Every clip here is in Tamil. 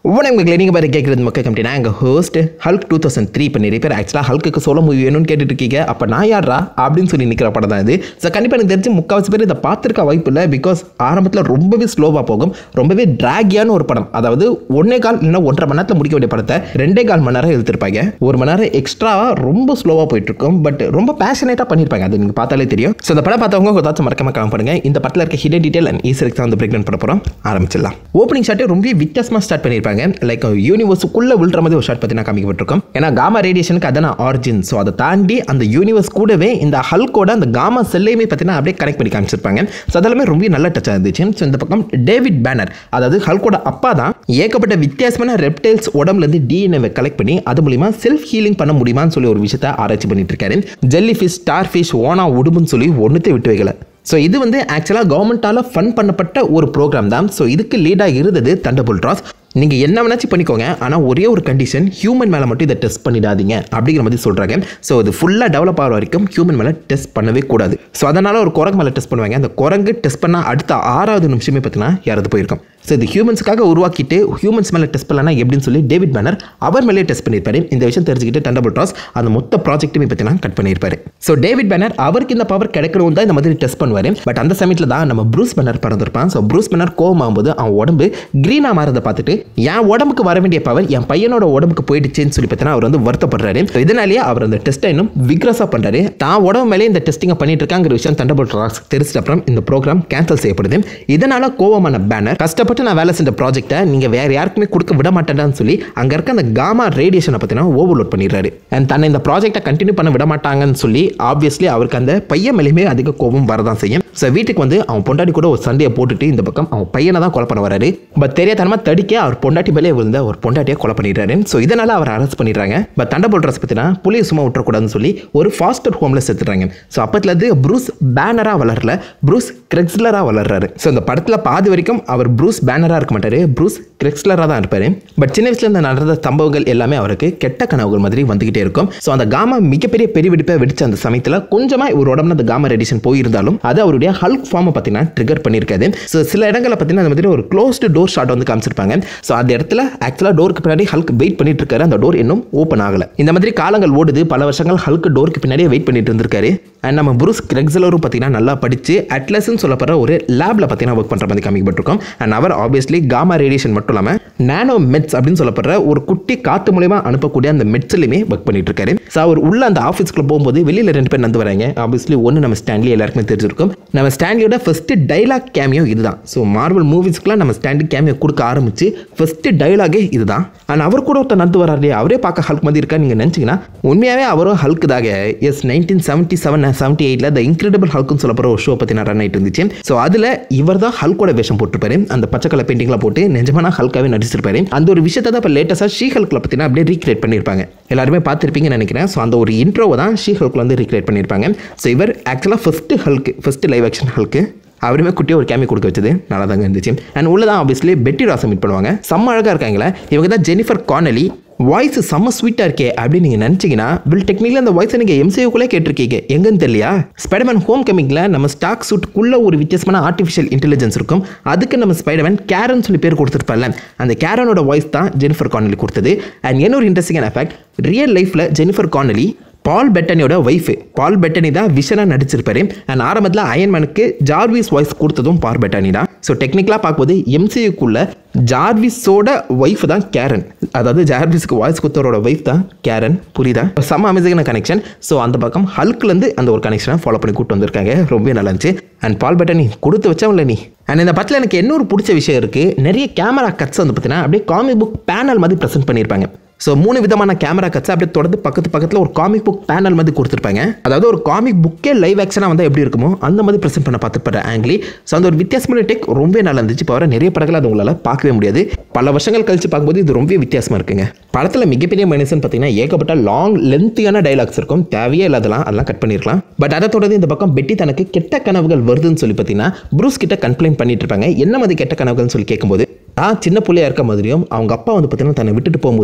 வணக்கம் மக்களே நீங்கள் பாரு கேட்குறது மக்கள் கம்பெனி எங்கள் host Hulk two thousand three இப்போ நிறைய பேர் ஆக்சுவலாக ஹல்க்கு சோலோ மூவி வேணும்னு கேட்டுட்டு இருக்கீங்க அப்போ நான் யாரா அப்படின்னு சொல்லி நிற்கிற படம் தான் இது ஸோ கண்டிப்பாக எனக்கு தெரிஞ்சு முக்கால்வாசி பேர் இதை பார்த்துருக்க வாய்ப்பு இல்லை பிகாஸ் ஆரம்பத்தில் ரொம்பவே ஸ்லோவாக போகும் ரொம்பவே டிராகியான ஒரு படம் அதாவது ஒன்னே கால் இல்லைன்னா ஒன்றரை மணி நேரத்தில் முடிக்க வேண்டிய படத்தை ரெண்டே கால் மணி நேரம் எடுத்திருப்பாங்க ஒரு மணி நேரம் எக்ஸ்ட்ராவாக ரொம்ப ஸ்லோவாக போயிட்டு இருக்கும் பட் ரொம்ப பேஷனேட்டாக பண்ணியிருப்பாங்க அது நீங்கள் பார்த்தாலே தெரியும் ஸோ இந்த படம் பார்த்தவங்க ஏதாச்சும் மறக்காம காம பண்ணுங்க இந்த படத்தில் இருக்க hidden detail and Easter eggs வந்து பிரேக் பண்ண போகிறோம் ஆரம்பிச்சிடலாம் ஓப்பனிங் ஷாட்டே ரொம்ப வித்தியாசமாக ஸ்டார்ட் பண்ணியிருப்பாங்க லைக் யூனிவர்ஸுக்குள்ளே விழுற மாதிரி ஒரு ஷாட் பற்றி நான் காமிக்கப்பட்டிருக்கோம் ஏன்னா காமா ரேடியேஷனுக்கு அதான ஆரிஜின் ஸோ அதை தாண்டி அந்த யூனிவர்ஸ் கூடவே இந்த ஹல்கோட அந்த காமா செல்லையுமே பார்த்தீங்கன்னா அப்படியே கனெக்ட் பண்ணி காமிச்சிருப்பாங்க ஸோ அதெல்லாமே ரொம்ப நல்ல டச்சாக இருந்துச்சு ஸோ இந்த பக்கம் டேவிட் பேனர் அதாவது ஹல்கோட அப்பா தான் ஏகப்பட்ட வித்தியாசமான ரெப்டைல்ஸ் உடம்புலேருந்து டிஎன்ஏவை கலெக்ட் பண்ணி அது மூலிமா செல்ஃப் ஹீலிங் பண்ண முடியுமான்னு சொல்லி ஒரு விஷயத்தை ஆராய்ச்சி பண்ணிட்டு இருக்காரு ஜெல்லி ஃபிஷ் ஸ்டார் ஃபிஷ் ஓனா உடும்புன்னு சொல்லி ஒன்றுத்தை விட்டு வைக்கல ஸோ இது வந்து ஆக்சுவலாக கவர்மெண்ட்டால் ஃபண்ட் பண்ணப்பட்ட ஒரு ப்ரோக்ராம் தான் ஸோ இதுக்கு லீடாக இருந்தது தண்டபுல் ட்ராஸ் நீங்கள் என்ன வேணாச்சும் பண்ணிக்கோங்க ஆனால் ஒரே ஒரு கண்டிஷன் ஹியூமன் மேலே மட்டும் இதை டெஸ்ட் பண்ணிடாதீங்க அப்படிங்கிற மாதிரி சொல்கிறாங்க ஸோ இது ஃபுல்லாக டெவலப் ஆகிற வரைக்கும் ஹியூமன் மேலே டெஸ்ட் பண்ணவே கூடாது ஸோ அதனால் ஒரு குரங்கு மேலே டெஸ்ட் பண்ணுவாங்க அந்த குரங்கு டெஸ்ட் பண்ணால் அடுத்த ஆறாவது நிமிஷமே பார்த்தீங்கன்னா யாராவது போயிருக்கும் ஸோ இது ஹியூமன்ஸுக்காக உருவாக்கிட்டு ஹியூமன்ஸ் மேலே டெஸ்ட் பண்ணலாம் எப்படின்னு சொல்லி டேவிட் பேனர் அவர் மேலே டெஸ்ட் பண்ணியிருப்பாரு இந்த விஷயம் தெரிஞ்சுக்கிட்டு டண்டபிள் டாஸ் அந்த மொத்த ப்ராஜெக்ட்டுமே பார்த்தீங்கன்னா கட் பண்ணியிருப்பாரு ஸோ டேவிட் பேனர் அவருக்கு இந்த பவர் கிடைக்கணும் தான் இந்த மாதிரி டெஸ்ட் பண்ணுவார் பட் அந்த சமயத்தில் தான் நம்ம ப்ரூஸ் பேனர் பிறந்திருப்பான் ஸோ ப்ரூஸ் பேனர் கோவம் ஆகும்போது அவன் உடம்பு க்ரீனாக மாறதை பார்த்துட்டு என் உடம்புக்கு வர வேண்டிய பவர் என் பையனோட உடம்புக்கு போயிடுச்சுன்னு சொல்லி பார்த்தீங்கன்னா அவர் வந்து வருத்தப்படுறாரு So இதனாலேயே அவர் அந்த டெஸ்ட்டை இன்னும் விக்ரஸாக பண்ணுறாரு தான் உடம்பு மேலே இந்த டெஸ்டிங்கை பண்ணிட்டு இருக்காங்கிற விஷயம் தண்டபுல் ட்ராக்ஸ் தெரிஞ்சிட்ட அப்புறம் இந்த ப்ரோக்ராம் கேன்சல் செய்யப்படுது இதனால கோவமான பேனர் கஷ்டப்பட்டு நான் வேலை செஞ்ச ப்ராஜெக்ட்டை நீங்கள் வேற யாருக்குமே கொடுக்க விட மாட்டேன்னு சொல்லி அங்கே இருக்க அந்த காமா ரேடியேஷனை பார்த்தீங்கன்னா ஓவர்லோட் பண்ணிடுறாரு அண்ட் தன்னை இந்த ப்ராஜெக்ட்டை கண்டினியூ பண்ண விட மாட்டாங்கன்னு சொல்லி ஆப்வியஸ்லி அவருக்கு அந்த பையன் மேலேயுமே அதிக கோபம் வரதான் செய்யும் ஸோ வீட்டுக்கு வந்து அவன் பொண்டாட்டி கூட ஒரு சண்டையை போட்டுட்டு இந்த பக்கம் அவன் பையனை தான் கொலை பண்ண வராரு பட் தெரியாதனமாக தடிக்க அவர் பொண்டாட்டி மேலே விழுந்த ஒரு பொண்டாட்டியை கொலை பண்ணிடுறாரு ஸோ இதனால அவர் அரெஸ்ட் பண்ணிடுறாங்க பட் தண்டபோல் ட்ரெஸ் பற்றினா புளியை சும்மா விட்டுறக்கூடாதுன்னு சொல்லி ஒரு ஃபாஸ்டர் ஹோமில் சேர்த்துறாங்க ஸோ அப்பத்துலேருந்து ப்ரூஸ் பேனராக வளரல ப்ரூஸ் கிரெக்ஸ்லராக வளர்றாரு ஸோ இந்த படத்தில் பாதி வரைக்கும் அவர் ப்ரூஸ் பேனராக இருக்க மாட்டார் ப்ரூஸ் கிரெக்ஸ்லராக தான் இருப்பார் பட் சின்ன வயசுல இந்த நடந்த சம்பவங்கள் எல்லாமே அவருக்கு கெட்ட கனவுகள் மாதிரி வந்துகிட்டே இருக்கும் ஸோ அந்த காமா மிகப்பெரிய பெரிய வெடிப்பை வெடிச்ச அந்த சமயத்தில் கொஞ்சமாக ஒரு உடம்புல அந்த காமா ரெடிஷன் போயிருந்தாலும் அது அவருடைய ஹல்க் ஃபார்மை பார்த்தீங்கன்னா ட்ரிகர் பண்ணியிருக்காது ஸோ சில இடங்களில் பார்த்தீங்கன்னா அந்த மாதிரி ஒரு க்ளோஸ்டு டோர் ஷாட் வந்து காமிச்சிருப்பாங்க ஸோ அந்த இடத்துல ஆக்சுவலாக டோருக்கு பின்னாடி ஹல்க் வெயிட் பண்ணிட்டு இருக்காரு அந்த டோர் இன்னும் ஓப்பன் ஆகல இந்த மாதிரி காலங்கள் ஓடுது பல வருஷங்கள் ஹல்க் டோருக்கு பின்னாடியே வெயிட் பண்ணிட்டு இருந்திருக்காரு அண்ட் நம்ம புருஸ் கிரெக்ஸலரும் பார்த்தீங்கன்னா நல்லா படித்து அட்லஸ்ன்னு சொல்லப்படுற ஒரு லேபில் பார்த்தீங்கன்னா ஒர்க் பண்ணுற மாதிரி காமிக்கப்பட்டிருக்கும் அண்ட் அவர் ஆப்வியஸ்லி காமா ரேடியேஷன் மட்டும் இல்லாமல் நானோ மெட்ஸ் அப்படின்னு சொல்லப்படுற ஒரு குட்டி காற்று மூலியமா அனுப்பக்கூடிய அந்த மெட்ஸ்லையுமே ஒர்க் பண்ணிட்டு இருக்காரு ஸோ அவர் உள்ள அந்த ஆஃபீஸ்க்குள்ள போகும்போது வெளியில் ரெண்டு பேர் நந்து வராங்க ஆப்வியஸ்லி ஒன்று நம்ம ஸ்டான்லி எல்லாருக்குமே தெரிஞ்சிருக்கும் நம்ம ஸ்டான்லியோட ஃபர்ஸ்ட் டைலாக் கேமியோ இதுதான் ஸோ மார்வல் மூவிஸ்க்குலாம் நம்ம ஸ்டாண்டி கேமியோ கொடுக்க ஆரம்பிச்சு ஃபர்ஸ்ட் டைலாகே இதுதான் அண்ட் அவர் கூட ஒருத்தர் நந்து வராரு அவரே பார்க்க ஹல்க் மாதிரி இருக்கா நீங்கள் நினச்சிங்கன்னா உண்மையாகவே அவரும் ஹல்க் தாங்க yes nineteen seventy seven seventy எயிட்டில் த இன்க்ரெடிபிள் ஹல்க்னு சொல்லப்படுற ஒரு ஷோ பற்றி நான் ரன் ஆகிட்டு இருந்துச்சு ஸோ அதில் இவர் தான் ஹல்கோட வேஷம் போட்டிருப்பாரு அந்த பச்சை கலர் பெயிண்டிங்லாம் போட்டு நிஜமான ஹல்காவே நடிச்சிருப்பாரு அந்த ஒரு விஷயத்தை தான் இப்போ லேட்டஸ்ட்டாக ஷீ ஹல்கில் பார்த்தீங்கன்னா அப்படியே ரீக்ரியேட் பண்ணியிருப்பாங்க எல்லாருமே பார்த்துருப்பீங்கன்னு நினைக்கிறேன் ஸோ அந்த ஒரு இன்ட்ரோவை தான் ஷீ ஹல்கில் வந்து ரீக்ரியேட் பண்ணியிருப்பாங்க ஸோ இவர் ஆக்சுவலாக first Hulk first live action Hulk அவருமே குட்டியாக ஒரு கேமி கொடுக்க வச்சது நல்லா தாங்க இருந்துச்சு அண்ட் உள்ள தான் ஆப்வியஸ்லி பெட்டி ராசை மீட் பண்ணுவாங்க செம்ம அழகாக இருக்காங்களே இவங்க தான் ஜெனிஃபர் கானலி வாய்ஸ் செம்ம ஸ்வீட்டாக இருக்கே அப்படின்னு நீங்கள் நினச்சிங்கன்னா வில் டெக்னிக்கலி அந்த வாய்ஸை நீங்கள் எம்சியூக்குள்ளே கேட்டிருக்கீங்க எங்கன்னு தெரியலையா ஸ்பைடர்மேன் ஹோம் கமிங்கில் நம்ம ஸ்டாக் சூட்டுக்குள்ளே ஒரு வித்தியாசமான ஆர்டிஃபிஷியல் இன்டெலிஜென்ஸ் இருக்கும் அதுக்கு நம்ம ஸ்பைடர்மேன் கேரன் சொல்லி பேர் கொடுத்துருப்பார்ல அந்த கேரனோட வாய்ஸ் தான் ஜெனிஃபர் கானலி கொடுத்தது அண்ட் இன்னொரு இன்ட்ரெஸ்டிங்கான ஃபேக்ட் ரியல் லைஃப்பில் ஜெனிஃபர் கானலி பால் பெட்டனியோட ஒய்ஃபு பால் பெட்டனி தான் விஷனாக நடிச்சிருப்பாரு அண்ட் ஆரம்பத்தில் அயன்மேனுக்கு ஜார்விஸ் வாய்ஸ் கொடுத்ததும் பால் பெட்டனி தான் ஸோ டெக்னிக்கலாக பார்க்கும்போது எம்சியுக்குள்ள ஜார்விஸோட ஒய்ஃப் தான் கேரன் அதாவது ஜார்விஸ்க்கு வாய்ஸ் கொடுத்தவரோட ஒய்ஃப் தான் கேரன் புரியுதா செம்ம அமேசிங்கான கனெக்ஷன் ஸோ அந்த பக்கம் ஹல்க்லேருந்து அந்த ஒரு கனெக்ஷனை ஃபாலோ பண்ணி கூட்டு வந்திருக்காங்க ரொம்ப நல்லா இருந்துச்சு அண்ட் பால் பெட்டனி கொடுத்து வச்சவங்கள நீ அண்ட் இந்த படத்தில் எனக்கு இன்னொரு பிடிச்ச விஷயம் இருக்குது நிறைய கேமரா கட்ஸ் வந்து பார்த்தீங்கன்னா அப்படியே காமிக் புக் பேனல் மாதிரி ப்ரெசென்ட் பண்ணியிருப்பாங்க ஸோ மூணு விதமான கேமரா கட்ஸ் அப்படியே தொடர்ந்து பக்கத்து பக்கத்தில் ஒரு காமிக் புக் பேனல் மாதிரி கொடுத்துருப்பாங்க அதாவது ஒரு காமிக் புக்கே லைவ் ஆக்ஷனாக வந்து எப்படி இருக்குமோ அந்த மாதிரி ப்ரெசென்ட் பண்ண பார்த்துப்பட்ட ஆங்கிலி ஸோ அந்த ஒரு வித்தியாசமான டெக் ரொம்ப நல்லா இருந்துச்சு இப்போ வர நிறைய படங்கள் அது உங்களால் பார்க்கவே முடியாது பல வருஷங்கள் கழிச்சு பார்க்கும்போது இது ரொம்ப வித்தியாசமாக இருக்குங்க படத்தில் மிகப்பெரிய மைனஸ்னு பார்த்தீங்கன்னா ஏகப்பட்ட லாங் லென்த்தியான டைலாக்ஸ் இருக்கும் தேவையே இல்லாதலாம் அதெல்லாம் கட் பண்ணியிருக்கலாம் பட் அதை தொடர்ந்து இந்த பக்கம் பெட்டி தனக்கு கெட்ட கனவுகள் வருதுன்னு சொல்லி பார்த்தீங்கன்னா ப்ரூஸ் கிட்ட கம்ப்ளைண்ட் பண்ணிட்டு இருப்பாங்க என்ன மாதிரி கெட்ட கனவுகள்னு சொல்லி கேட்கும்போது நான் சின்ன பிள்ளையா இருக்க மாதிரியும் அவங்க அப்பா வந்து பார்த்தீங்கன்னா தன்னை விட்டுட்டு போகும்போது தூரத்தில்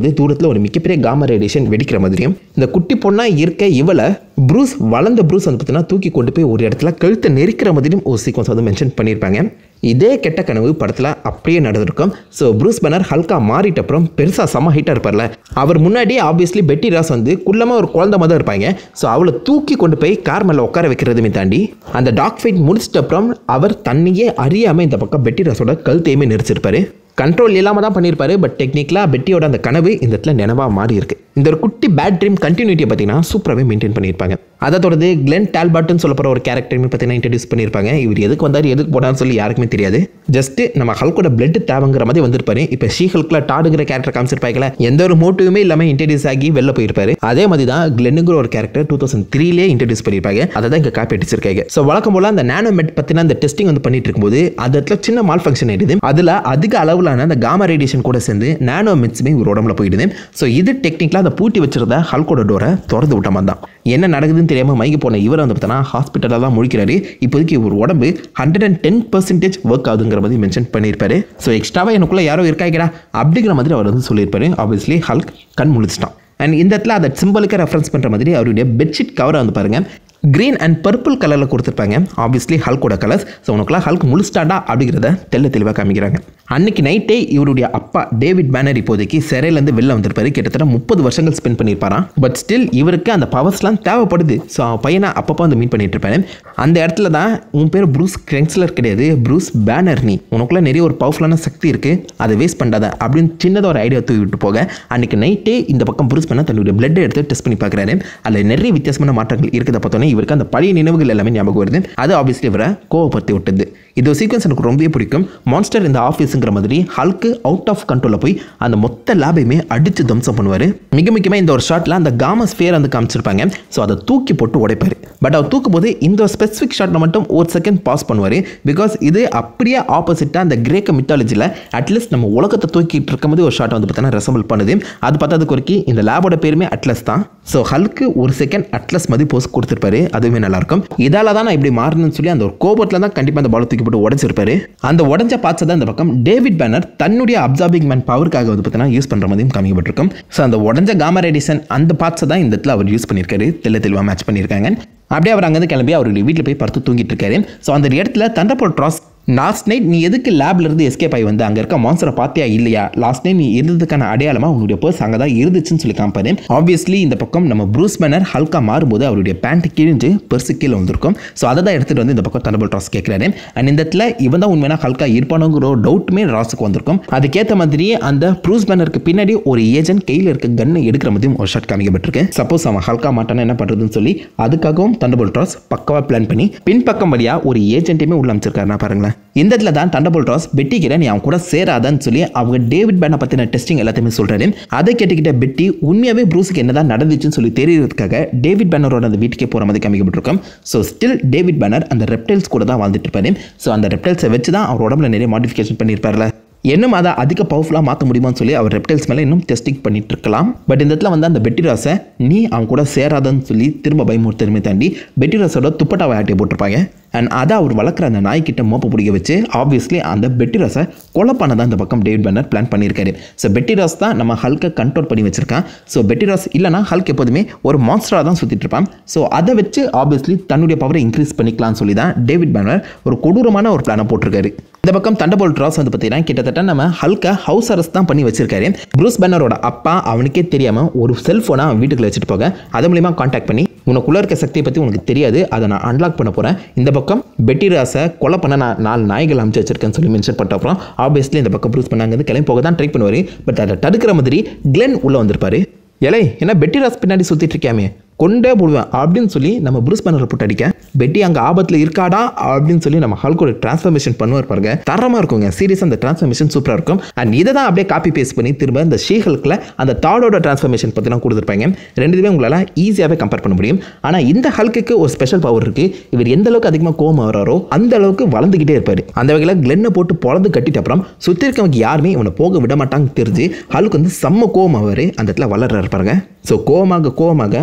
இடத்துல ஒரு மிகப்பெரிய காமா ரேடியேஷன் வெடிக்கிற மாதிரியும் இந்த குட்டி பொண்ணாக இருக்க இவளை ப்ரூஸ் வளர்ந்த ப்ரூஸ் வந்து பார்த்தீங்கன்னா தூக்கி கொண்டு போய் ஒரு இடத்துல கழுத்தை நெரிக்கிற மாதிரியும் ஒரு சீக்வன்ஸ் வந்து மென்ஷன் பண்ணியிருப்பாங்க இதே கெட்ட கனவு படத்தில் அப்படியே நடந்திருக்கும் ஸோ ப்ரூஸ் பனர் ஹல்கா மாறிட்ட அப்புறம் பெருசாக செம்ம ஹைட்டாக இருப்பார்ல அவர் முன்னாடி ஆப்வியஸ்லி பெட்டி ராஸ் வந்து குள்ளமாக ஒரு குழந்தை மாதிரி தான் இருப்பாங்க ஸோ அவளை தூக்கி கொண்டு போய் கார் மேலே உட்கார வைக்கிறதுமே தாண்டி அந்த டாக் ஃபைட் முடிச்சிட்ட அப்புறம் அவர் தன்னையே அறியாமல் இந்த பக்கம் பெட்டி ராஸோட கழுத்தையுமே நெரிச்சிருப்பாரு கண்ட்ரோல் இல்லாமல் தான் பண்ணியிருப்பாரு பட் டெக்னிக்கலாக பெட்டியோட அந்த கனவு இந்த இடத்துல நினைவாக மாறி இருக்கு இந்த ஒரு குட்டி பேட் ட்ரீம் கண்டினியூட்டியை பார்த்தீங்கன்னா சூப்பராகவே மெயின்டைன் பண்ணியிருப்பாங்க அதை தொடர்ந்து கிளென் டால்பாட்னு சொல்லப்படுற ஒரு கேரக்டருமே பார்த்தீங்கன்னா இன்ட்ரடியூஸ் பண்ணியிருப்பாங்க இவர் எதுக்கு வந்தார் எதுக்கு போனான்னு சொல்லி யாருக்குமே தெரியாது ஜஸ்ட் நம்ம ஹல்கோட பிளட் தேவைங்கிற மாதிரி வந்திருப்பாரு இப்போ ஷீ ஹல்கில் டாடுங்கிற கேரக்டர் காமிச்சிருப்பாங்கல எந்த ஒரு மோட்டிவுமே இல்லாமல் இன்ட்ரடியூஸ் ஆகி வெளில போயிருப்பாரு அதே மாதிரி தான் கிளெனுங்கிற ஒரு கேரக்டர் டூ தௌசண்ட் த்ரீலேயே இன்ட்ரடியூஸ் பண்ணியிருப்பாங்க அதை தான் இங்கே காப்பி அடிச்சிருக்காங்க ஸோ வழக்கம் போல அந்த நானோமெட் பற்றின அந்த டெஸ்டிங் வந்து பண்ணிட்டு இருக்கும்போது அந்த இடத்துல சின்ன மால் ஃபங்க்ஷன் ஆயிடுது அதில் அதிக அளவிலான அந்த காமா ரேடியேஷன் கூட சேர்ந்து நானோ மெட்ஸுமே ஒரு உடம்புல போயிடுது ஸோ இது டெக்னிக்கலாக அந்த பூட்டி வச்சிருந்த ஹல்கோட டோரை திறந்து விட்ட மாதிரி தான் என்ன நடக்குதுன்னு தெரியாமல் மயங்கி போன இவர் வந்து பார்த்தோன்னா ஹாஸ்பிட்டலில் தான் முழிக்கிறாரு இப்போதைக்கு ஒரு உடம்பு hundred and ten percentage work ஆகுதுங்கிற மாதிரி மென்ஷன் பண்ணியிருப்பாரு ஸோ எக்ஸ்ட்ராவாக எனக்குள்ளே யாரோ இருக்காங்கடா அப்படிங்கிற மாதிரி அவர் வந்து சொல்லியிருப்பாரு ஆப்வியஸ்லி ஹல்க் கண் முழிச்சிட்டான் அண்ட் இந்த இடத்துல அதை சிம்பலுக்கு ரெஃபரன்ஸ் பண்ணுற மாதிரி அவருடைய பெட்ஷீட் கவரை வந்து பாருங்கள் க்ரீன் அண்ட் பர்பிள் கலரில் கொடுத்துருப்பாங்க ஆப்வியஸ்லி ஹல்கோட கலர்ஸ் ஸோ உனக்குலாம் ஹல்க் முழுஸ்டாண்டா அப்படிங்கிறத தெல்ல தெளிவாக காமிக்கிறாங்க அன்னைக்கு நைட்டே இவருடைய அப்பா டேவிட் பேனர் இப்போதைக்கு சிறையிலேருந்து வெளில வந்திருப்பாரு கிட்டத்தட்ட முப்பது வருஷங்கள் ஸ்பெண்ட் பண்ணியிருப்பாராம் பட் ஸ்டில் இவருக்கு அந்த பவர்ஸ்லாம் தேவைப்படுது ஸோ அவன் பையனை அப்பப்போ வந்து மீட் பண்ணிட்டு இருப்பாரு அந்த இடத்துல தான் உன் பேர் ப்ரூஸ் கிரெங்ஸ்லர் கிடையாது ப்ரூஸ் பேனர் நீ உனக்குள்ள நிறைய ஒரு பவர்ஃபுல்லான சக்தி இருக்குது அதை வேஸ்ட் பண்ணாத அப்படின்னு சின்னதாக ஒரு ஐடியா தூக்கி விட்டு போக அன்னைக்கு நைட்டே இந்த பக்கம் ப்ரூஸ் பண்ண தன்னுடைய பிளட்டை எடுத்து டெஸ்ட் பண்ணி பார்க்குறாரு அதில் நிறைய வித்தியாசமான மாற்றங்கள் இருக்கிறத பார்த்தோன்னே இவருக்கு அந்த பழைய நினைவுகள் எல்லாமே ஞாபகம் வருது அது ஆப்வியஸ்லி இவரை கோவப்படுத்தி விட்டுது இது சீக்வன்ஸ் எனக்கு ரொம்பவே பிடிக்கும் மான்ஸ்டர் இந்த ஆஃபீஸுங்கிற மாதிரி ஹல்க்கு அவுட் ஆஃப் கண்ட்ரோலில் போய் அந்த மொத்த லேபையுமே அடித்து தம்சம் பண்ணுவார் மிக முக்கியமாக இந்த ஒரு ஷாட்டில் அந்த காமஸ் ஃபேர் வந்து காமிச்சிருப்பாங்க ஸோ அதை தூக்கி போட்டு உடைப்பார் பட் அவர் தூக்கும் போது இந்த ஒரு ஸ்பெசிஃபிக் ஷாட்டில் மட்டும் ஒரு செகண்ட் பாஸ் பண்ணுவார் பிகாஸ் இது அப்படியே ஆப்போசிட்டாக அந்த கிரேக்க மித்தாலஜியில் அட்லீஸ்ட் நம்ம உலகத்தை தூக்கிட்டு இருக்கும்போது ஒரு ஷாட் வந்து பார்த்தீங்கன்னா ரெசம்பிள் பண்ணுது அது பார்த்தது குறைக்கி இந்த லேபோட பேருமே அட்லஸ் தான் ஸோ ஹல்க்கு ஒரு செகண்ட் அட்லஸ் மதி போஸ் கொடுத்துருப்பாரு அதுவுமே நல்லாயிருக்கும் இதால தான் நான் இப்படி மாறணும்னு சொல்லி அந்த ஒரு கோபத்தில் தான் கண்டிப்பாக அந்த பாலை தூக்கி போட்டு உடைச்சிருப்பாரு அந்த உடஞ்ச பார்ட்ஸை தான் இந்த பக்கம் டேவிட் பேனர் தன்னுடைய அப்சார்பிங் மேன் பவருக்காக வந்து பார்த்தீங்கன்னா யூஸ் பண்ணுற மாதிரியும் காமிக்கப்பட்டிருக்கும் ஸோ அந்த உடஞ்ச காமா ரேடிசன் அந்த பார்ட்ஸை தான் இந்த இடத்துல அவர் யூஸ் பண்ணியிருக்காரு தெல்ல தெளிவாக மேட்ச் பண்ணியிருக்காங்க அப்படியே அவர் அங்கேருந்து கிளம்பி அவருடைய வீட்டில் போய் படுத்து தூங்கிட்டு இருக்காரு ஸோ அந்த இடத்துல தண்டப்போல் ட்ராஸ் லாஸ்ட் நைட் நீ எதுக்கு லேப்ல இருந்து எஸ்கேப் ஆகி வந்து அங்கே இருக்க மான்சரை பார்த்தியா இல்லையா லாஸ்ட் நைட் நீ இருந்ததுக்கான அடையாளமாக உன்னுடைய பர்ஸ் அங்கே தான் இருந்துச்சுன்னு சொல்லி காமிப்பாரு ஆப்வியஸ்லி இந்த பக்கம் நம்ம ப்ரூஸ் பேனர் ஹல்கா மாறும்போது அவருடைய பேண்ட் கிழிஞ்சு பர்ஸு கீழே வந்திருக்கும் ஸோ அதை தான் எடுத்துகிட்டு வந்து இந்த பக்கம் தண்டபல் ட்ராஸ் கேட்குறாரு அண்ட் இந்த இடத்துல இவன் தான் உண்மையான ஹல்கா இருப்பானுங்கிற ஒரு டவுட்டுமே ராஸுக்கு வந்திருக்கும் அதுக்கேற்ற மாதிரி அந்த ப்ரூஸ் பேனருக்கு பின்னாடி ஒரு ஏஜென்ட் கையில் இருக்க கன்னை எடுக்கிற மாதிரியும் ஒரு ஷாட் காமிக்கப்பட்டிருக்கு சப்போஸ் அவன் ஹல்கா மாட்டானா என்ன பண்ணுறதுன்னு சொல்லி அதுக்காகவும் தண்டபல் ட்ராஸ் பக்கவாக பிளான் பண்ணி பின்பக்கம் வழியாக ஒரு ஏஜென்ட்டையுமே உள்ள அமைச்சிருக்காருன்னா பாருங்களேன் இந்த இடத்துல தான் தண்டபோல் ட்ராஸ் பெட்டி கிட்ட நீ அவன் கூட சேராதான்னு சொல்லி அவங்க டேவிட் பேனை பற்றின டெஸ்டிங் எல்லாத்தையுமே சொல்கிறாரு அதை கேட்டுக்கிட்ட பெட்டி உண்மையாகவே ப்ரூஸுக்கு என்னதான் நடந்துச்சுன்னு சொல்லி தெரியறதுக்காக டேவிட் பேனரோட அந்த வீட்டுக்கே போகிற மாதிரி காமிக்கப்பட்டிருக்கும் ஸோ ஸ்டில் டேவிட் பேனர் அந்த ரெப்டைல்ஸ் கூட தான் வாழ்ந்துட்டு இருப்பாரு ஸோ அந்த ரெப்டைல்ஸை வச்சு தான் அவர் உடம்புல நிறைய மாடிஃபிகேஷன் பண்ணியிருப்பார்ல இன்னும் அதை அதிக பவர்ஃபுல்லாக மாற்ற முடியுமான்னு சொல்லி அவர் ரெப்டைல்ஸ் மேலே இன்னும் டெஸ்டிங் பண்ணிட்டு இருக்கலாம் பட் இந்த இடத்துல வந்து அந்த பெட்டிராஸை நீ அவன் கூட சேராதன்னு சொல்லி திரும்ப பயமுறுத்தருமே தாண்டி பெட்டிராஸோட துப்பட்டாவை ஆட்டியை போட்டிருப்பாங்க அண்ட் அதை அவர் வளர்க்குற அந்த நாய்க்கிட்ட மோப்ப பிடிக்க வச்சு ஆப்வியஸ்லி அந்த பெட்டிராஸை கொலை பண்ண தான் இந்த பக்கம் டேவிட் பேனர் பிளான் பண்ணியிருக்காரு ஸோ பெட்டிராஸ் தான் நம்ம ஹல்கை கண்ட்ரோல் பண்ணி வச்சிருக்கான் ஸோ பெட்டிராஸ் இல்லைனா ஹல்க் எப்போதுமே ஒரு மான்ஸ்டராக தான் சுற்றிட்டு இருப்பான் ஸோ அதை வச்சு ஆப்வியஸ்லி தன்னுடைய பவரை இன்க்ரீஸ் பண்ணிக்கலாம்னு சொல்லி தான் டேவிட் பேனர் ஒரு கொடூரமான ஒரு பிளானை போட்டிருக்காரு இந்த பக்கம் தண்டபோல் ட்ராஸ் வந்து பார்த்தீங்கன்னா கிட்டத்தட்ட நம்ம ஹல்கை ஹவுஸ் அரெஸ்ட் தான் பண்ணி வச்சிருக்காரு ப்ரூஸ் பேனரோட அப்பா அவனுக்கே தெரியாமல் ஒரு செல்ஃபோனை அவன் வீட்டுக்குள்ள வச்சுட்டு போக அது மூலியமா காண்டாக்ட் பண்ணி உனக்குள்ள இருக்க சக்தியை பற்றி உனக்கு தெரியாது அதை நான் அன்லாக் பண்ண போகிறேன் இந்த பக்கம் பெட்டி ராஸை கொலை பண்ண நான் நாலு நாய்கள் அமைச்சு வச்சிருக்கேன்னு சொல்லி மென்ஷன் பண்ண அப்புறம் ஆப்வியஸ்லி இந்த பக்கம் ப்ரூஸ் பண்ணாங்க கிளம்பி போக தான் ட்ரை பண்ணுவார் பட் அதை தடுக்கிற மாதிரி கிளென் உள்ளே வந்திருப்பாரு ஏலே என்ன பெட்டி ராஸ் பின்னாடி சுற்றிட்டு இருக்காமே கொண்டே போடுவேன் அப்படின்னு சொல்லி நம்ம ப்ரூஸ் பேனரை போட்டு அடிக்க பெட்டி அங்கே ஆபத்தில் இருக்காடா அப்படின்னு சொல்லி நம்ம ஹல்கோட டிரான்ஸ்ஃபர்மேஷன் பண்ணுவார் பாருங்க தரமாக இருக்குங்க சீரியஸ் அந்த டிரான்ஸ்ஃபர்மேஷன் சூப்பராக இருக்கும் அண்ட் இதை தான் அப்படியே காப்பி பேஸ்ட் பண்ணி திரும்ப இந்த ஷீஹல்கில் அந்த தாடோட டிரான்ஸ்ஃபர்மேஷன் பற்றிலாம் கொடுத்துருப்பாங்க ரெண்டு இதுவே உங்களால் ஈஸியாகவே கம்பேர் பண்ண முடியும் ஆனால் இந்த ஹல்க்குக்கு ஒரு ஸ்பெஷல் பவர் இருக்குது இவர் எந்த அளவுக்கு அதிகமாக கோவம் வராரோ அந்த அளவுக்கு வளர்ந்துக்கிட்டே இருப்பார் அந்த வகையில் கிளென்னை போட்டு பொழந்து கட்டிட்ட அப்புறம் சுற்றி இருக்கவங்க யாருமே இவனை போக விட மாட்டாங்க தெரிஞ்சு ஹல்க் வந்து செம்ம கோவம் ஆவார் அந்த இடத்துல வளர்றாரு பாருங்க ஸோ கோவமாக கோவமாக ஹல்க்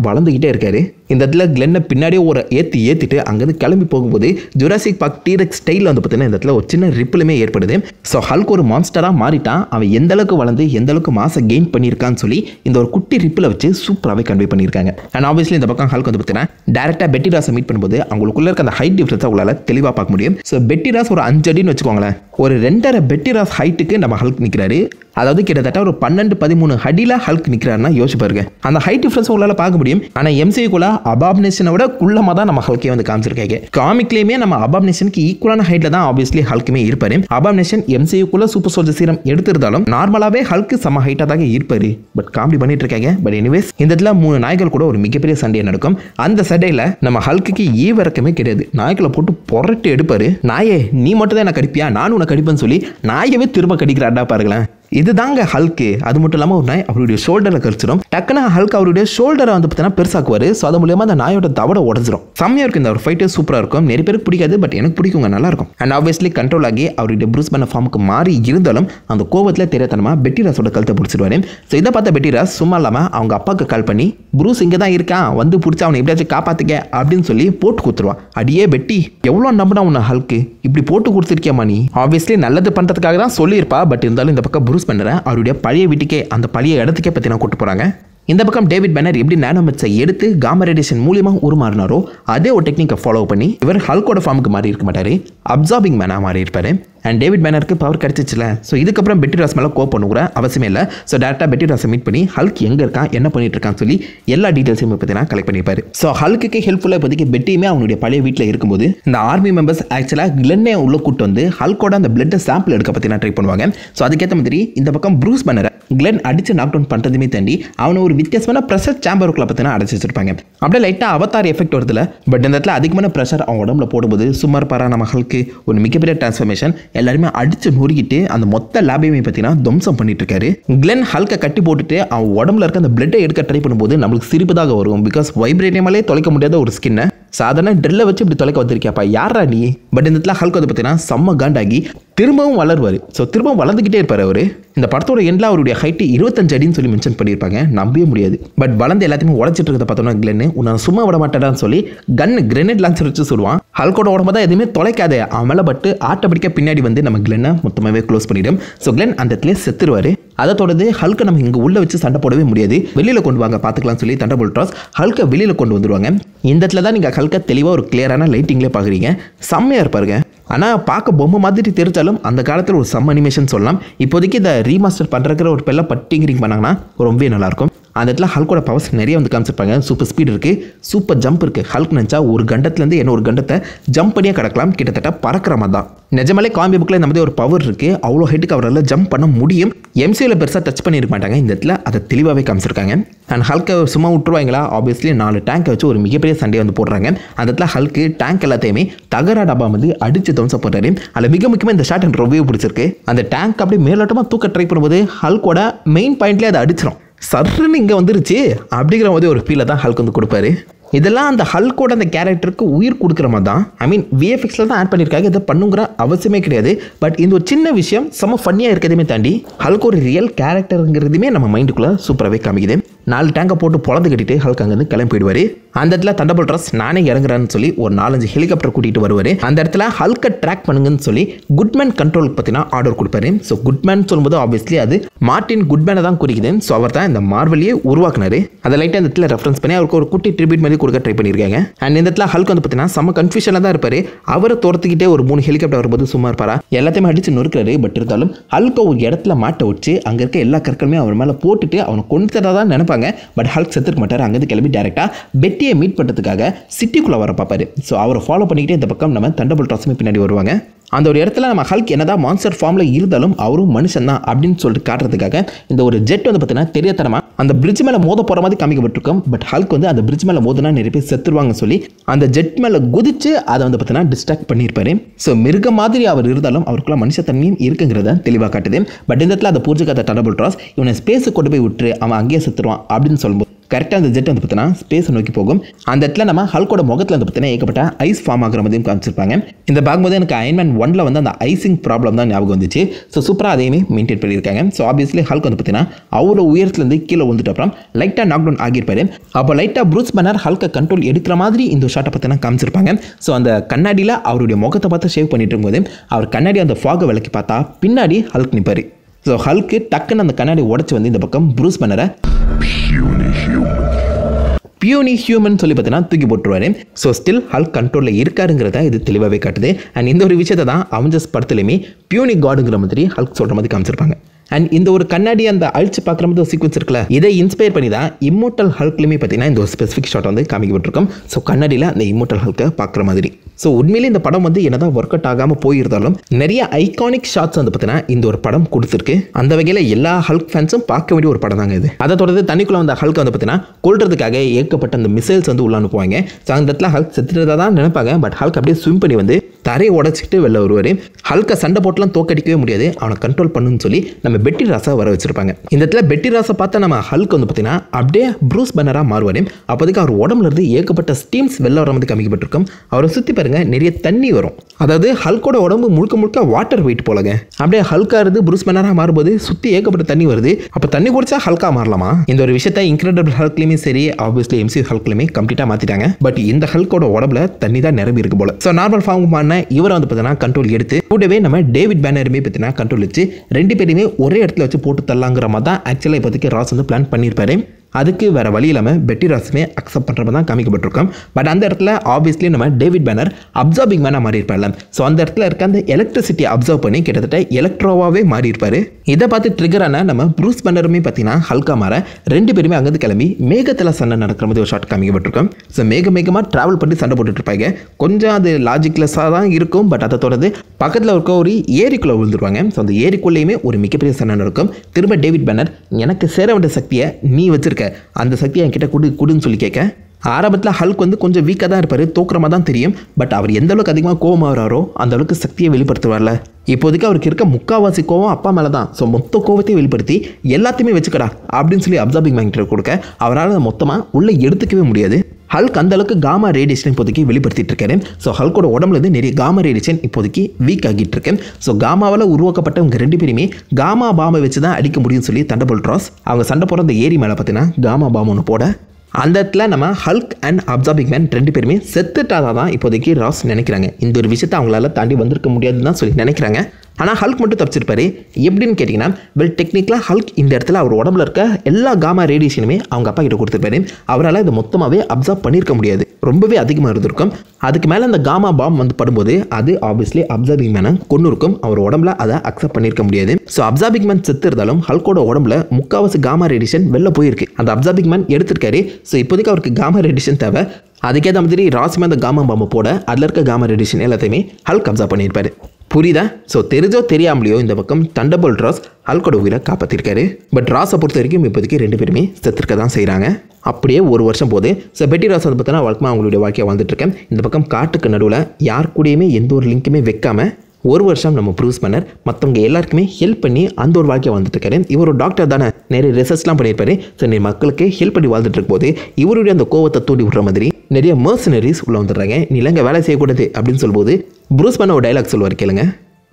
வளர்ந்துக்கிட்டே இருக்காரு இந்த இடத்துல கிளென்னை பின்னாடியே ஒரு ஏற்றி ஏற்றிட்டு அங்கேருந்து கிளம்பி போகும்போது ஜுராசிக் பார்க் டீரெக் ஸ்டைலில் வந்து பார்த்தீங்கன்னா இந்த இடத்துல ஒரு சின்ன ரிப்பிளுமே ஏற்படுது ஸோ ஹல்க் ஒரு மான்ஸ்டராக மாறிட்டான் அவன் எந்த அளவுக்கு வளர்ந்து எந்த அளவுக்கு மாசம் கெயின் பண்ணியிருக்கான்னு சொல்லி இந்த ஒரு குட்டி ரிப்பில் வச்சு சூப்பராகவே கன்வே பண்ணியிருக்காங்க அண்ட் ஆப்வியஸ்லி இந்த பக்கம் ஹல்க் வந்து பார்த்தீங்கன்னா டேரெக்டாக பெட்டி ராஸை மீட் பண்ணும்போது அவங்களுக்குள்ள இருக்க அந்த ஹைட் டிஃப்ரென்ஸை உங்களால் தெளிவாக பார்க்க முடியும் ஸோ பெட்டி ராஸ் ஒரு அஞ்சு அடின்னு வச்சுக்கோங்களேன் ஒரு ரெண்டரை பெட்டி ராஸ் ஹைட்டுக்கு நம்ம ஹல்க் நிற்கிறாரு அதாவது கிட்டத்தட்ட ஒரு பன்னெண்டு பதிமூணு அடியில் ஹல்க் நிற்கிறாருன்னா யோசிச்சு பாருங்க அந்த ஹைட் டிஃப்ரென்ஸ் உங்களால் பார்க்க முடியும் ஆனால் எம்சிக்குள்ள அபாப்னேஷனை விட குள்ளமாக தான் நம்ம ஹல்கே வந்து காமிச்சிருக்காங்க காமிக்லேயுமே நம்ம அபாப்னேஷனுக்கு ஈக்குவலான ஹைட்டில் தான் ஆப்வியஸ்லி ஹல்க்குமே இருப்பாரு அபாப்னேஷன் எம்சிக்குள்ள சூப்பர் சோல்ஜர் சீரம் எடுத்திருந்தாலும் நார்மலாகவே ஹல்க்கு செம்ம ஹைட்டாக தாங்க இருப்பாரு பட் காமெடி பண்ணிட்டு இருக்காங்க பட் எனிவேஸ் இந்த இடத்துல மூணு நாய்கள் கூட ஒரு மிகப்பெரிய சண்டை நடக்கும் அந்த சண்டையில் நம்ம ஹல்க்குக்கு ஈவிறக்கமே கிடையாது நாய்களை போட்டு புரட்டு எடுப்பாரு நாயே நீ மட்டும் தான் என்ன கடிப்பியா நான் உன்னை கடிப்பேன்னு சொல்லி நாயவே திரும்ப கடிக்கிறாடா பாருங்களேன் இதுதாங்க ஹல்க்கு அது மட்டும் இல்லாமல் ஒரு நாய் அவருடைய ஷோல்டரை கழிச்சிடும் டக்குன்னு ஹல்க் அவருடைய ஷோல்டரை வந்து பார்த்தீங்கன்னா பெருசாக்குவார் ஸோ அது மூலியமாக அந்த நாயோட தவட உடஞ்சிரும் செம்மையாக இருக்கும் இந்த ஒரு ஃபைட்டே சூப்பராக இருக்கும் நிறைய பேருக்கு பிடிக்காது பட் எனக்கு பிடிக்குங்க நல்லா இருக்கும் அண்ட் ஆப்வியஸ்லி கண்ட்ரோல் ஆகி அவருடைய ப்ரூஸ் பண்ண ஃபார்முக்கு மாறி இருந்தாலும் அந்த கோவத்தில் தெரியாதனமா பெட்டிராஸோட கழுத்தை பிடிச்சிருவாரு ஸோ இதை பார்த்த பெட்டிராஸ் சும்மா இல்லாமல் அவங்க அப்பாவுக்கு கால் பண்ணி ப்ரூஸ் இங்கே தான் இருக்கான் வந்து பிடிச்சி அவனை எப்படியாச்சும் காப்பாற்றுக்க அப்படின்னு சொல்லி போட்டு கொடுத்துருவான் அடியே பெட்டி எவ்வளோ நம்பினா உன்னை ஹல்க்கு இப்படி போட்டு கொடுத்துருக்கியாமா நீ ஆப்வியஸ்லி நல்லது பண்ணுறதுக்காக தான் சொல்லியிருப்பா பட் இருந்தாலும் இந்த பக்கம் ப்ரூஸ் பண்ணுறேன் அவருடைய பழைய வீட்டுக்கே அந்த பழைய இடத்துக்கே பற்றி நான் கூட்டு போகிறாங்க இந்த பக்கம் டேவிட் பேனர் எப்படி நானோமெட்ஸை எடுத்து காமா ரேடியேஷன் மூலியமாக உருமாறினாரோ அதே ஒரு டெக்னிக்கை ஃபாலோ பண்ணி இவர் ஹல்கோட ஃபார்முக்கு மாறி இருக்க மாட்டார் அப்சார்பிங் மேனாக மாறி இருப்பார் அண்ட் டேவிட் பேனருக்கு பவர் கிடச்சிச்சுல ஸோ இதுக்கப்புறம் பெட்டி ராஸ் மேலே கோ பண்ணுற அவசியமே இல்லை ஸோ டேரெக்டாக பெட்டி ராஸை மீட் பண்ணி ஹல்க் எங்கே இருக்கான் என்ன பண்ணிட்டு இருக்கான்னு சொல்லி எல்லா டீட்டெயில்ஸையும் பார்த்தீங்கன்னா கலெக்ட் பண்ணியிருப்பாரு ஸோ ஹல்க்கு ஹெல்ப்ஃபுல்லாக இப்போதைக்கு பெட்டியுமே அவனுடைய பழைய வீட்டில் இருக்கும்போது இந்த ஆர்மி மெம்பர்ஸ் ஆக்சுவலாக கிளென்னே உள்ள கூட்டு வந்து ஹல்கோட அந்த பிளட்டை சாம்பிள் எடுக்க பற்றி ட்ரை பண்ணுவாங்க ஸோ அதுக்கேற்ற மாதிரி இந்த பக்கம் ப்ரூஸ் பண்ணரை கிளென் அடிச்சு நாக் டவுன் பண்ணுறதுமே தாண்டி அவனை ஒரு வித்தியாசமான ப்ரெஷர் சேம்பருக்குள்ள பார்த்தீங்கன்னா அடைச்சி வச்சிருப்பாங்க அப்படியே லைட்டாக அவதார் எஃபெக்ட் வருதுல பட் இந்த இடத்துல அதிகமான ப்ரெஷர் அவங்க உடம்புல போடும்போது சுமார் பாரா நம்ம ஹல்க்கு ஒரு மிகப்பெரிய டிரான்ஸ்ஃபர்மேஷன் எல்லாருமே அடிச்சு நொறுக்கிட்டு அந்த மொத்த லேபையுமே பார்த்தீங்கன்னா துவம்சம் பண்ணிட்டு இருக்காரு கிளென் ஹல்கை கட்டி போட்டுட்டு அவன் உடம்புல இருக்க அந்த பிளட்டை எடுக்க ட்ரை பண்ணும்போது நம்மளுக்கு சிரிப்பு தான் வரும் பிகாஸ் வைப்ரேனியமாலே தொலைக்க முடியாத ஒரு ஸ்கின்னை சாதாரண ட்ரில்லை வச்சு இப்படி தொலைக்க வந்திருக்கியாப்பா யாரா நீ பட் இந்த இடத்துல ஹல்க் வந்து பார்த்தீங்கன்னா செம்ம காண்டாகி திரும்பவும் வளருவார் ஸோ திரும்பவும் வளர்ந்துக்கிட்டே இருப்பார் அவர் இந்த படத்தோட எண்டில் அவருடைய ஹைட்டு இருபத்தஞ்சு அடின்னு சொல்லி மென்ஷன் பண்ணியிருப்பாங்க நம்பவே முடியாது பட் வளர்ந்து எல்லாத்தையுமே உடச்சிட்டு இருக்கிறத பார்த்தோம்னா கிளென்னு உன்னை சும்மா விட மாட்டேடான்னு சொல்லி கன் கிரெனேட் லான்ச்சர் வச்சு சொல்லுவான் ஹல்கோட உடம்பு தான் எதுவுமே தொலைக்காத அவன் மேலே பட்டு ஆட்டோமேட்டிக்காக பின்னாடி வந்து நம்ம கிளென்னை மொத்தமாகவே க்ளோஸ் பண்ணிடும் ஸோ கிளென் அந்த இடத்துல செத்துருவார் அதை தொடர்ந்து ஹல்கை நம்ம இங்கே உள்ளே வச்சு சண்டை போடவே முடியாது வெளியில் கொண்டு வாங்க பார்த்துக்கலாம்னு சொல்லி தண்டை போல்ட்ராஸ் ஹல்கை வெளியில் கொண்டு வந்துருவாங்க இந்த இடத்துல தான் நீங்கள் ஹல்கை தெளிவாக ஒரு கிளியரான லைட்டிங்லேயே பார்க்குறீங்க செம்மையாக இருப்பாருங்க ஆனால் பார்க்க பொம்மை மாதிரி தெரிஞ்சாலும் அந்த காலத்தில் ஒரு சம் அனிமேஷன் சொல்லலாம் இப்போதைக்கு இந்த ரீமாஸ்டர் பண்ணுறக்கிற ஒரு பெல்ல பட்டிங்கிரிங் பண்ணாங்கன்னா ரொம்பவே நல்லாயிருக்கும் அந்த இடத்துல ஹல்கோட பவர்ஸ் நிறைய வந்து காமிச்சிருப்பாங்க சூப்பர் ஸ்பீட் இருக்குது சூப்பர் ஜம்ப் இருக்குது ஹல்க் நினச்சா ஒரு கண்டத்துலேருந்து என்ன ஒரு கண்டத்தை ஜம்ப் பண்ணியே கிடக்கலாம் கிட்டத்தட்ட பறக்கிற மாதிரி தான் நிஜமாலே காம்பி புக்கில் இந்த மாதிரி ஒரு பவர் இருக்குது அவ்வளோ ஹைட்டுக்கு அவரால் ஜம்ப் பண்ண முடியும் எம்சியில் பெருசாக டச் பண்ணியிருக்க மாட்டாங்க இந்த இடத்துல அதை தெளிவாகவே காமிச்சிருக்காங்க அண்ட் ஹல்கை சும்மா விட்டுருவாங்களா ஆப்வியஸ்லி நாலு டேங்கை வச்சு ஒரு மிகப்பெரிய சண்டையை வந்து போடுறாங்க அந்த இடத்துல ஹல்க்கு டேங்க் எல்லாத்தையுமே தகரா டப்பா வந்து அடிச்சு தவசம் போடுறாரு அதில் மிக முக்கியமாக இந்த ஷாட் எனக்கு ரொம்பவே பிடிச்சிருக்கு அந்த டேங்க் அப்படியே மேலோட்டமாக தூக்க ட்ரை பண்ணும்போது ஹல்கோட மெயின் பாயிண்ட்லேயே அதை அடிச்சிடும் சர்ன்னு இங்கே வந்துருச்சு அப்படிங்கிற மாதிரி ஒரு ஃபீலை தான் ஹல்க் வந்து கொடுப்பாரு இதெல்லாம் அந்த ஹல்கோட அந்த கேரக்டருக்கு உயிர் கொடுக்குற மாதிரி தான் ஐ மீன் விஎஃப்எக்ஸில் தான் ஆட் பண்ணியிருக்காங்க இதை பண்ணுங்கிற அவசியமே கிடையாது பட் இந்த ஒரு சின்ன விஷயம் செம்ம ஃபன்னியாக இருக்கிறதுமே தாண்டி ஹல்க் ஒரு ரியல் கேரக்டருங்கிறதுமே நம்ம மைண்டுக்குள்ளே சூப்பராகவே காமிக்குது நாலு டேங்கை போட்டு பொழந்து கட்டிட்டு ஹல்க் அங்கேருந்து கிளம்பி போயிடுவார் அந்த இடத்துல தண்டபோல் ட்ரஸ் நானே இறங்குறேன்னு சொல்லி ஒரு நாலஞ்சு ஹெலிகாப்டர் கூட்டிகிட்டு வருவார் அந்த இடத்துல ஹல்கை ட்ராக் பண்ணுங்கன்னு சொல்லி குட்மேன் கண்ட்ரோலுக்கு பார்த்தீங்கன்னா ஆர்டர் கொடுப்பாரு ஸோ குட்மேன் சொல்லும்போது ஆப்வியஸ்லி அது மார்ட்டின் குட்மேனை தான் குறிக்குது ஸோ அவர் தான் இந்த மார்வலியே உருவாக்குனாரு அதை லைட்டாக இந்த இடத்துல ரெஃபரன்ஸ் பண்ணி அவருக்கு ஒரு குட்டி ட்ரிபியூட் மாதிரி கொடுக்க ட்ரை பண்ணியிருக்காங்க அண்ட் இந்த இடத்துல ஹல்க் வந்து பார்த்தீங்கன்னா செம்ம கன்ஃபியூஷனில் தான் இருப்பார் அவரை துரத்துக்கிட்டே ஒரு மூணு ஹெலிகாப்டர் வரும்போது சும்மா இருப்பாரா எல்லாத்தையுமே அடிச்சு நொறுக்கிறாரு பட் இருந்தாலும் ஹல்கை ஒரு இடத்துல மாட்ட வச்சு அங்கே இருக்க எல்லா கற்களுமே அவர் மேலே போட்டுட்டு அவனை கொண்டு தரதா தான் நினைப்பாங்க பட் ஹல்க் செத்துருக்க மாட்டார் அங்கேருந்து கிளம்பி டேரெக்டாக பெட்டியை மீட் பண்ணுறதுக்காக சிட்டிக்குள்ளே வர பார்ப்பாரு ஸோ அவரை ஃபாலோ பண்ணிக்கிட்டே இந்த பக்கம் நம்ம தண்டபுல் ட்ராஸுமே பின்னாடி வருவாங்க அந்த ஒரு இடத்துல நம்ம ஹல்க் என்னதான் மான்ஸ்டர் ஃபார்மில் இருந்தாலும் அவரும் மனுஷன் தான் அப்படின்னு சொல்லிட்டு காட்டுறதுக்காக இந்த ஒரு ஜெட் வந்து பார்த்தீங்கன்னா தெரியாதனமா அந்த பிரிட்ஜ் மேலே மோத போகிற மாதிரி காமிக்கப்பட்டிருக்கும் பட் ஹல்க் வந்து அந்த பிரிட்ஜ் மேலே மோதினா நிறைய பேர் செத்துருவாங்க சொல்லி அந்த ஜெட் மேலே குதிச்சு அதை வந்து பார்த்தீங்கன்னா டிஸ்ட்ராக்ட் பண்ணியிருப்பாரு ஸோ மிருக மாதிரி அவர் இருந்தாலும் அவருக்குள்ள மனுஷத்தன்மையும் இருக்குங்கிறத தெளிவாக காட்டுது பட் இந்த இடத்துல அதை பூஜைக்காத டனபிள் ட்ராஸ் இவனை ஸ்பேஸுக்கு கொண்டு போய் விட்டுரு அவன் அங்கேயே செத்துருவான் அப்படின்னு சொல்லும்போது கரெக்டாக அந்த ஜெட் வந்து பார்த்தீங்கன்னா ஸ்பேஸை நோக்கி போகும் அந்த இடத்துல நம்ம ஹல்கோட முகத்தில் வந்து பார்த்தீங்கன்னா ஏகப்பட்ட ஐஸ் ஃபார்ம் ஆகிற மாதிரியும் காமிச்சிருப்பாங்க இந்த பார்க்கும்போது எனக்கு அயன்மேன் ஒன்ல வந்து அந்த ஐசிங் ப்ராப்ளம் தான் ஞாபகம் வந்துச்சு ஸோ சூப்பராக அதையுமே மெயின்டைன் பண்ணியிருக்காங்க ஸோ ஆப்வியஸ்லி ஹல்க் வந்து பார்த்தீங்கன்னா அவ்வளோ உயரத்துலேருந்து கீழே வந்துட்டு அப்புறம் லைட்டாக நாக் டவுன் ஆகியிருப்பாரு அப்போ லைட்டாக ப்ரூஸ் பண்ணர் ஹல்கை கண்ட்ரோல் எடுக்கிற மாதிரி இந்த ஷாட்டை பார்த்தீங்கன்னா காமிச்சிருப்பாங்க ஸோ அந்த கண்ணாடியில் அவருடைய முகத்தை பார்த்து ஷேவ் பண்ணிட்டு இருக்கும்போது அவர் கண்ணாடி அந்த ஃபாகை விளக்கி பார்த்தா பின்னாடி ஹல்க் நிற்பார் ஸோ ஹல்க்கு டக்குன்னு அந்த கண்ணாடி உடச்சி வந்து இந்த பக்கம் ப்ரூஸ் பண்ணரை பியூனி ஹியூமன் சொல்லி பார்த்தீங்கன்னா தூக்கி போட்டுருவாரு ஸோ ஸ்டில் ஹல்க் கண்ட்ரோலில் இருக்காருங்கிறத இது தெளிவாகவே காட்டுது அண்ட் இந்த ஒரு விஷயத்தை தான் அவஞ்சஸ் படத்துலையுமே பியூனி காடுங்கிற மாதிரி ஹல்க் சொல்கிற மாதிரி காமிச்சிருப்பாங்க அண்ட் இந்த ஒரு கண்ணாடி அந்த அழிச்சு பார்க்குற மாதிரி ஒரு சீக்வன்ஸ் இருக்குல்ல இதை இன்ஸ்பயர் பண்ணி தான் இம்மோட்டல் ஹல்க்லையுமே பார்த்தீங்கன்னா இந்த ஒரு ஸ்பெசிஃபிக் ஷாட் வந்து காமிக்கப்பட்டிருக்கும் ஸோ கண்ணாடியில் அந்த இம்மோட்டல் ஹல்க்கை பார்க்குற மாதிரி ஸோ உண்மையிலே இந்த படம் வந்து என்னதான் ஒர்க் அவுட் ஆகாமல் போயிருந்தாலும் நிறைய ஐகானிக் ஷாட்ஸ் வந்து பார்த்தீங்கன்னா இந்த ஒரு படம் கொடுத்துருக்கு அந்த வகையில் எல்லா ஹல்க் ஃபேன்ஸும் பார்க்க வேண்டிய ஒரு படம் தாங்க இது அதை தொடர்ந்து தண்ணிக்குள்ள வந்த ஹல்க் வந்து பார்த்தீங்கன்னா கொள்றதுக்காக ஏற்கப்பட்ட அந்த மிசைல்ஸ் வந்து உள்ள அனுப்புவாங்க ஸோ அந்த இடத்துல ஹல்க் செத்துறதா தான் நினைப்பாங்க பட் ஹல்க் அப்படியே ஸ்விம் பண்ணி வந்து தரையை உடச்சிட்டு வெளில வருவார் ஹல்கை சண்டை போட்டுலாம் தோக்கடிக்கவே முடியாது அவனை கண்ட்ரோல் பண்ணுன்னு சொல்லி நம்ம பெட்டி ராசா வர வச்சிருப்பாங்க இந்த இடத்துல பெட்டி ராசை பார்த்தா நம்ம ஹல்க் வந்து பார்த்தீங்கன்னா அப்படியே ப்ரூஸ் பன்னராக மாறுவார் அப்போதைக்கு அவர் உடம்புல இருந்து ஏகப்பட்ட ஸ்டீம்ஸ் வெளில வர மாதிரி காமிக்கப்பட்டிருக்கும் அவரை சுற்றி பாருங்க நிறைய தண்ணி வரும் அதாவது ஹல்கோட உடம்பு முழுக்க முழுக்க வாட்டர் வெயிட் போலங்க அப்படியே ஹல்கா இருந்து ப்ரூஸ் பன்னராக மாறும்போது சுற்றி ஏகப்பட்ட தண்ணி வருது அப்போ தண்ணி குடிச்சா ஹல்கா மாறலாமா இந்த ஒரு விஷயத்த இன்க்ரெடிபிள் ஹல்க்லையுமே சரி ஆப்வியஸ்லி எம்சி ஹல்க்லையுமே கம்ப்ளீட்டாக மாற்றிட்டாங்க பட் இந்த ஹல்கோட உடம்புல தண்ணி தான் நிரம்பி இருக்கு போல ஸோ நார்மல் ஃபார்ம் பண்ண இவரை வந்து பார்த்தீங்கன்னா கண்ட்ரோல் எடுத்து கூடவே நம்ம டேவிட் பேனருமே பார்த்தீங்கன்னா கண்ட்ரோல் வச்சு ரெண்டு பேருமே ஒரே இடத்துல வச்சு போட்டு தரலாங்கிற மாதிரி தான் ஆக்சுவலாக இப்போதைக்கு ராஸ் வந்து பிளான் பண்ணியிருப்பாரு அதுக்கு வேறு வழி இல்லாமல் பெட்டி ராஸுமே அக்செப்ட் பண்ணுற மாதிரி தான் காமிக்கப்பட்டிருக்கோம் பட் அந்த இடத்துல ஆப்வியஸ்லி நம்ம டேவிட் பேனர் அப்சர்விங் மேனாக மாறி இருப்பார்ல ஸோ அந்த இடத்துல இருக்க அந்த எலக்ட்ரிசிட்டி அப்சர்வ் பண்ணி கிட்டத்தட்ட எலக்ட்ரோவாகவே மாறி இருப்பார் இதை பார்த்து ட்ரிகரான நம்ம ப்ரூஸ் பேனருமே பார்த்தீங்கன்னா ஹல்கா மாற ரெண்டு பேருமே அங்கேருந்து கிளம்பி மேகத்தில் சண்டை நடக்கிற மாதிரி ஒரு ஷாட் காமிக்கப்பட்டிருக்கோம் ஸோ மேக மேகமாக ட்ராவல் பண்ணி சண்டை போட்டுட்டு இருப்பாங்க கொஞ்சம் அது லாஜிக்லெஸ்ஸாக தான் இருக்கும் பட் அதை தொடர்ந்து பக்கத்தில் இருக்க ஒரு ஏரிக்குள்ளே விழுந்துருவாங்க ஸோ அந்த ஏரிக்குள்ளேயுமே ஒரு மிகப்பெரிய சண்டை நடக்கும் திரும்ப டேவிட் பேனர் எனக்கு சேர வேண்டிய சக்தியை நீ வச்சிருக்க அந்த சக்தியை என்கிட்ட கொடு கொடுன்னு சொல்லி கேட்க ஆரம்பத்தில் ஹல்க் வந்து கொஞ்சம் வீக்காக தான் இருப்பார் தோக்குறமா தான் தெரியும் பட் அவர் எந்த அளவுக்கு அதிகமாக கோவம் ஆகிறாரோ அந்த அளவுக்கு சக்தியை வெளிப்படுத்துவார்ல இப்போதைக்கு அவருக்கு இருக்க முக்காவாசி கோவம் அப்பா மேலே தான் ஸோ மொத்த கோவத்தையும் வெளிப்படுத்தி எல்லாத்தையுமே வச்சுக்கடா அப்படின்னு சொல்லி அப்சர்விங் மேங்கிட்ட கொடுக்க அவரால் மொத்தமாக உள்ளே எடுத்துக்கவே முடியாது ஹல்க் அந்த அளவுக்கு காமா ரேடியேஷன் இப்போதைக்கு வெளிப்படுத்திட்டு இருக்காரு ஸோ ஹல்கோட உடம்புல இருந்து நிறைய காமா ரேடியேஷன் இப்போதைக்கு வீக் ஆகிட்டு இருக்கு ஸோ காமாவால் உருவாக்கப்பட்டவங்க ரெண்டு பேருமே காமா பாம்பை வச்சு தான் அடிக்க முடியும்னு சொல்லி தண்டபோல் ட்ராஸ் அவங்க சண்டை போகிற அந்த ஏரி மேலே பார்த்தீங்கன்னா காமா பாம் ஒன்று போட அந்த இடத்துல நம்ம ஹல்க் அண்ட் அப்சார்பிங் மேன் ரெண்டு பேருமே செத்துட்டாதான் தான் இப்போதைக்கு ராஸ் நினைக்கிறாங்க இந்த ஒரு விஷயத்தை அவங்களால தாண்டி வந்திருக்க முடியாதுன்னு தான் சொல்லி நினைக்கிறாங்க ஆனால் ஹல்க் மட்டும் தப்பிச்சிருப்பாரு எப்படின்னு கேட்டிங்கன்னா வெல் டெக்னிக்கலாக ஹல்க் இந்த இடத்துல அவர் உடம்புல இருக்க எல்லா காமா ரேடியேஷனுமே அவங்க அப்பா கிட்ட கொடுத்துருப்பாரு அவரால் இதை மொத்தமாகவே அப்சர்வ் பண்ணியிருக்க முடியாது ரொம்பவே அதிகமாக இருந்திருக்கும் அதுக்கு மேலே அந்த காமா பாம் வந்து படும்போது அது ஆப்வியஸ்லி அப்சர்விங் மேனை கொண்டு இருக்கும் அவர் உடம்புல அதை அக்செப்ட் பண்ணியிருக்க முடியாது ஸோ அப்சர்விங் மேன் செத்து இருந்தாலும் ஹல்கோட உடம்புல முக்காவாசி காமா ரேடியேஷன் வெளில போயிருக்கு அந்த அப்சர்விங் மேன் எடுத்திருக்காரு ஸோ இப்போதைக்கு அவருக்கு காமா ரேடியேஷன் தேவை அதுக்கேற்ற மாதிரி ராசிமே அந்த காமா பாம்பு போட அதில் இருக்க காமா ரேடியேஷன் எல்லாத்தையுமே ஹல்க் அப்சர்வ் பண்ணியிருப்பாரு புரியுதா ஸோ தெரிஞ்சோ தெரியாமலையோ இந்த பக்கம் தண்டபோல் ராஸ் ஹல்கோட உயிரை காப்பாற்றிருக்காரு பட் ராஸை பொறுத்த வரைக்கும் இப்போதைக்கு ரெண்டு பேருமே செத்துருக்க தான் செய்கிறாங்க அப்படியே ஒரு வருஷம் போது ஸோ பெட்டி ராஸ் வந்து பார்த்தோன்னா வழக்கமாக அவங்களுடைய வாழ்க்கையை வாழ்ந்துட்டு இருக்கேன் இந்த பக்கம் காட்டுக்கு நடுவில் யார் கூடயுமே எந்த ஒரு லிங்க்குமே வைக்காம ஒரு வருஷம் நம்ம ப்ரூஸ் பண்ணர் மற்றவங்க எல்லாருக்குமே ஹெல்ப் பண்ணி அந்த ஒரு வாழ்க்கையை வாழ்ந்துட்டு இருக்காரு இவர் ஒரு டாக்டர் தானே நிறைய ரிசர்ச்லாம் பண்ணியிருப்பாரு ஸோ நிறைய மக்களுக்கு ஹெல்ப் பண்ணி வாழ்ந்துட்டு இருக்கும்போது இவருடைய அந்த கோவத்தை தூண்டி விடுற மாதிரி நிறைய மர்சனரிஸ் உள்ள வந்துடுறாங்க நீ இல்லைங்க வேலை செய்யக்கூடாது அப்படின்னு சொல்லும்போது ப்ரூஸ் பண்ண ஒரு டைலாக் சொல்லுவார் கேளுங்க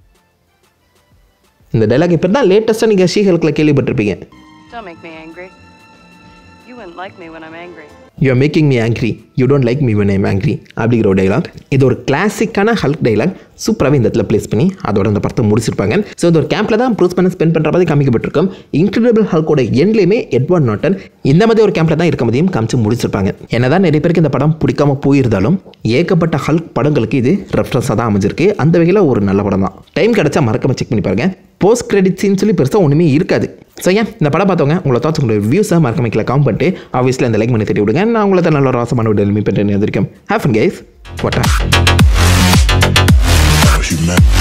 இந்த டைலாக் இப்போ தான் லேட்டஸ்ட்டாக நீங்கள் ஷீஹல்கில் கேள்விப்பட்டிருப்பீங்க Don't make me angry. You wouldn't like me when I'm angry. You are making me angry you don't like me when I'm angry அப்படிங்கிற ஒரு டைலாக் இது ஒரு கிளாசிக்கான ஹல்க் டைலாக் சூப்பராகவே இந்த இடத்துல ப்ளேஸ் பண்ணி அதோட அந்த படத்தை முடிச்சிருப்பாங்க ஸோ இந்த ஒரு கேம்பில் தான் ப்ரூஸ் பண்ண ஸ்பெண்ட் பண்ணுற மாதிரி காமிக்கப்பட்டிருக்கும் இன்க்ரெடிபிள் ஹல்கோட எண்ட்லேயுமே எட்வர்ட் நாட்டன் இந்த மாதிரி ஒரு கேம்பில் தான் இருக்க மாதிரியும் காமிச்சு முடிச்சிருப்பாங்க என்னதான் நிறைய பேருக்கு இந்த படம் பிடிக்காம போயிருந்தாலும் ஏகப்பட்ட ஹல்க் படங்களுக்கு இது ரெஃபரன்ஸாக தான் அமைஞ்சிருக்கு அந்த வகையில் ஒரு நல்ல படம் தான் டைம் கிடச்சா மறக்காம செக் பண்ணி பாருங்க போஸ்ட் கிரெடிட் சீன் சொல்லி பெருசாக ஒன்றுமே இருக்காது ஸோ ஏன் இந்த படம் பார்த்தவங்க உங்களை தாட்ஸ் உங்களோட வியூஸை மறக்காம கீழே காம் பண்ணிட்டு ஆப்வியஸில் இந்த லைக் பண்ணி தெரிய விடுங்க நான் உங்களை தான் நல்ல ஒரு ராசமான ஒரு டெலிமி பண்ணுறேன் எதிர்க்கும் ஹேஃபன் கைஸ் வாட்டா Cause you meant